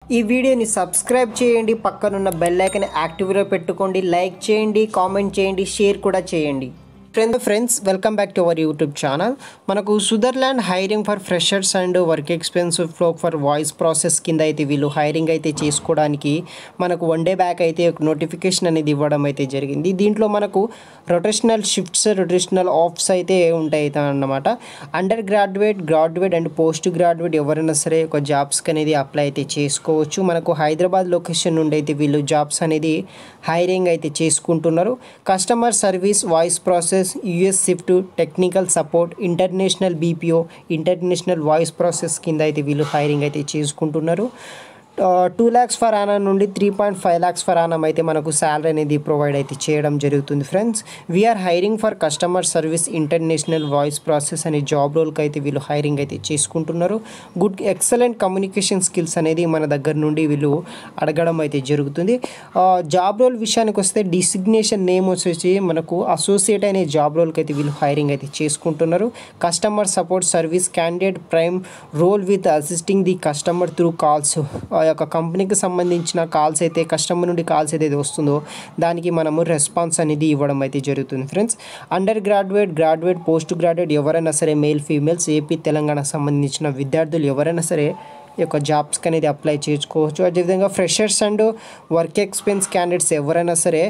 ఈ వీడియోని సబ్స్క్రైబ్ చేయండి పక్కనున్న బెల్ ఐకన్ యాక్టివ్లో పెట్టుకోండి లైక్ చేయండి కామెంట్ చేయండి షేర్ కూడా చేయండి friend friends welcome back to our YouTube channel మనకు Sutherland hiring for freshers and work experienced flow for voice process కింద అయితే వీళ్ళు హైరింగ్ అయితే చేసుకోవడానికి మనకు వన్ డే బ్యాక్ అయితే ఒక నోటిఫికేషన్ అనేది ఇవ్వడం అయితే జరిగింది దీంట్లో మనకు రొటేషనల్ షిఫ్ట్స్ రొటేషనల్ ఆఫ్స్ అయితే ఉంటాయి అన్నమాట under graduate graduate and post graduate ఎవరైనా సరే ఒక జాబ్స్కి అనేది అప్లై అయితే చేసుకోవచ్చు మనకు హైదరాబాద్ లొకేషన్ నుండి అయితే వీళ్ళు జాబ్స్ అనేది హైరింగ్ అయితే చేసుకుంటున్నారు customer service voice process US shift technical support international BPO international voice process కింద అయితే వీళ్ళు హైరింగ్ అయితే చేసుకుంటున్నారు టూ ల్యాక్స్ ఫర్ ఆనం నుండి three point five lakhs per annum అయితే మనకు శాలరీ అనేది ప్రొవైడ్ అయితే చేయడం జరుగుతుంది friends we're hiring for customer service international voice process అనే జాబ్ రోల్కి అయితే వీళ్ళు హైరింగ్ అయితే చేసుకుంటున్నారు గుడ్ ఎక్సలెంట్ కమ్యూనికేషన్ స్కిల్స్ అనేది మన దగ్గర నుండి వీళ్ళు అడగడం అయితే జరుగుతుంది జాబ్ రోల్ విషయానికి వస్తే డిసిగ్నేషన్ నేమ్ వచ్చేసి మనకు అసోసియేట్ అనే జాబ్ రోల్కి అయితే వీళ్ళు హైరింగ్ అయితే చేసుకుంటున్నారు customer support service candidate prime role with assisting the customer through calls ఆ యొక్క కంపెనీకి సంబంధించిన కాల్స్ అయితే కస్టమర్ నుండి కాల్స్ ఏదైతే వస్తుందో దానికి మనము రెస్పాన్స్ అనేది ఇవ్వడం అయితే జరుగుతుంది friends under graduate graduate post graduate ఎవరైనా సరే మేల్ ఫీమేల్స్ ఏపీ తెలంగాణకు సంబంధించిన విద్యార్థులు ఎవరైనా సరే ఈ యొక్క జాబ్స్కి అనేది అప్లై చేసుకోవచ్చు అదేవిధంగా freshers and work experience candidates ఎవరైనా సరే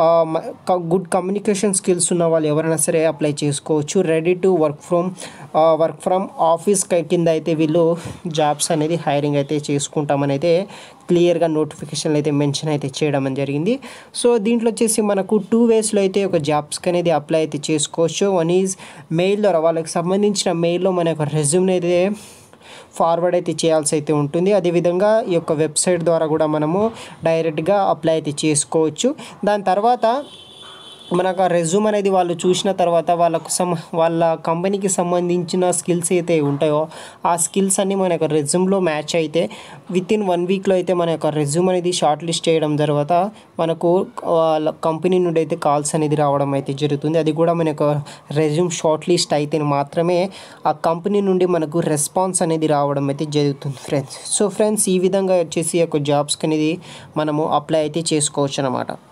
గుడ్ కమ్యూనికేషన్ స్కిల్స్ ఉన్న వాళ్ళు ఎవరైనా సరే అప్లై చేసుకోవచ్చు ready to work from work from office కింద అయితే వీళ్ళు జాబ్స్ అనేది హైరింగ్ అయితే చేసుకుంటామని అయితే క్లియర్గా నోటిఫికేషన్లు అయితే మెన్షన్ అయితే చేయడం అని జరిగింది సో దీంట్లో వచ్చేసి మనకు టూ వేస్లో అయితే ఒక జాబ్స్కి అనేది అప్లై అయితే చేసుకోవచ్చు వన్ ఈజ్ మెయిల్ ద్వారా వాళ్ళకి సంబంధించిన మెయిల్లో మన యొక్క రెజ్యూమ్ని అయితే ఫార్వర్డ్ అయితే చేయాల్సి అయితే ఉంటుంది అదేవిధంగా ఈ యొక్క వెబ్సైట్ ద్వారా కూడా మనము డైరెక్ట్గా అప్లై అయితే చేసుకోవచ్చు దాని తర్వాత మనకు ఆ రెజ్యూమ్ అనేది వాళ్ళు చూసిన తర్వాత వాళ్ళకు సమ వాళ్ళ కంపెనీకి సంబంధించిన స్కిల్స్ అయితే ఉంటాయో ఆ స్కిల్స్ అన్నీ మన యొక్క రెజ్యూమ్లో మ్యాచ్ అయితే విత్ ఇన్ వన్ వీక్లో అయితే మన యొక్క రెజ్యూమ్ అనేది షార్ట్ లిస్ట్ చేయడం తర్వాత మనకు వాళ్ళ కంపెనీ నుండి అయితే కాల్స్ అనేది రావడం అయితే జరుగుతుంది అది కూడా మన యొక్క రెజ్యూమ్ షార్ట్ లిస్ట్ అయితే మాత్రమే ఆ కంపెనీ నుండి మనకు రెస్పాన్స్ అనేది రావడం అయితే జరుగుతుంది ఫ్రెండ్స్ సో ఫ్రెండ్స్ ఈ విధంగా వచ్చేసి యొక్క జాబ్స్కి అనేది మనము అప్లై అయితే చేసుకోవచ్చు అనమాట